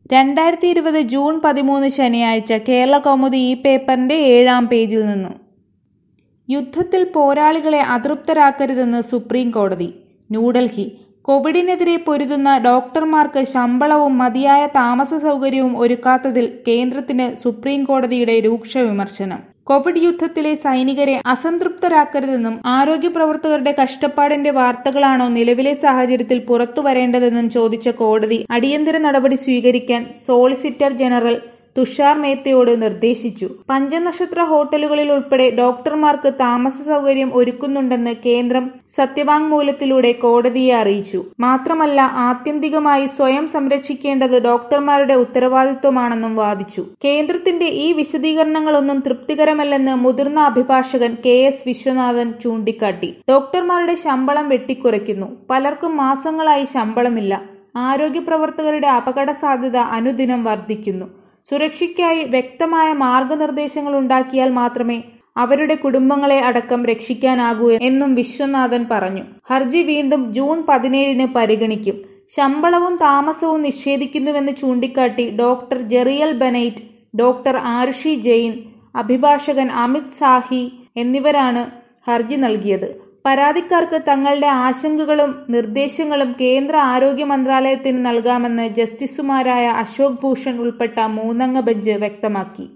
രണ്ടായിരത്തി ഇരുപത് ജൂൺ പതിമൂന്ന് ശനിയാഴ്ച കേരള കൗമുദി ഈ പേപ്പറിന്റെ ഏഴാം പേജിൽ നിന്നു യുദ്ധത്തിൽ പോരാളികളെ അതൃപ്തരാക്കരുതെന്ന് സുപ്രീം കോടതി ന്യൂഡൽഹി കോവിഡിനെതിരെ പൊരുതുന്ന ഡോക്ടർമാർക്ക് ശമ്പളവും മതിയായ താമസ സൗകര്യവും ഒരുക്കാത്തതിൽ കേന്ദ്രത്തിന് സുപ്രീം കോടതിയുടെ രൂക്ഷ വിമർശനം കോവിഡ് യുദ്ധത്തിലെ സൈനികരെ അസംതൃപ്തരാക്കരുതെന്നും ആരോഗ്യ പ്രവർത്തകരുടെ കഷ്ടപ്പാടിന്റെ വാർത്തകളാണോ നിലവിലെ സാഹചര്യത്തിൽ പുറത്തു വരേണ്ടതെന്നും ചോദിച്ച കോടതി അടിയന്തര നടപടി സ്വീകരിക്കാൻ സോളിസിറ്റർ ജനറൽ തുഷാർ മേത്തയോട് നിർദ്ദേശിച്ചു പഞ്ചനക്ഷത്ര ഹോട്ടലുകളിൽ ഉൾപ്പെടെ ഡോക്ടർമാർക്ക് താമസ സൗകര്യം ഒരുക്കുന്നുണ്ടെന്ന് കേന്ദ്രം സത്യവാങ്മൂലത്തിലൂടെ കോടതിയെ അറിയിച്ചു മാത്രമല്ല ആത്യന്തികമായി സ്വയം സംരക്ഷിക്കേണ്ടത് ഡോക്ടർമാരുടെ ഉത്തരവാദിത്വമാണെന്നും വാദിച്ചു കേന്ദ്രത്തിന്റെ ഈ വിശദീകരണങ്ങളൊന്നും തൃപ്തികരമല്ലെന്ന് മുതിർന്ന അഭിഭാഷകൻ കെ എസ് വിശ്വനാഥൻ ചൂണ്ടിക്കാട്ടി ഡോക്ടർമാരുടെ ശമ്പളം വെട്ടിക്കുറയ്ക്കുന്നു പലർക്കും മാസങ്ങളായി ശമ്പളമില്ല ആരോഗ്യ പ്രവർത്തകരുടെ അപകട സാധ്യത അനുദിനം വർദ്ധിക്കുന്നു സുരക്ഷയ്ക്കായി വ്യക്തമായ മാർഗനിർദ്ദേശങ്ങൾ ഉണ്ടാക്കിയാൽ മാത്രമേ അവരുടെ കുടുംബങ്ങളെ അടക്കം രക്ഷിക്കാനാകൂ എന്നും വിശ്വനാഥൻ പറഞ്ഞു ഹർജി വീണ്ടും ജൂൺ പതിനേഴിന് പരിഗണിക്കും ശമ്പളവും താമസവും നിഷേധിക്കുന്നുവെന്ന് ചൂണ്ടിക്കാട്ടി ഡോക്ടർ ജെറിയൽ ബനൈറ്റ് ഡോക്ടർ ആരുഷി ജെയിൻ അഭിഭാഷകൻ അമിത് സാഹി എന്നിവരാണ് ഹർജി നൽകിയത് പരാതിക്കാർക്ക് തങ്ങളുടെ ആശങ്കകളും നിർദ്ദേശങ്ങളും കേന്ദ്ര ആരോഗ്യ മന്ത്രാലയത്തിന് നൽകാമെന്ന് ജസ്റ്റിസുമാരായ അശോക് ഭൂഷൺ ഉൾപ്പെട്ട മൂന്നംഗ ബെഞ്ച് വ്യക്തമാക്കി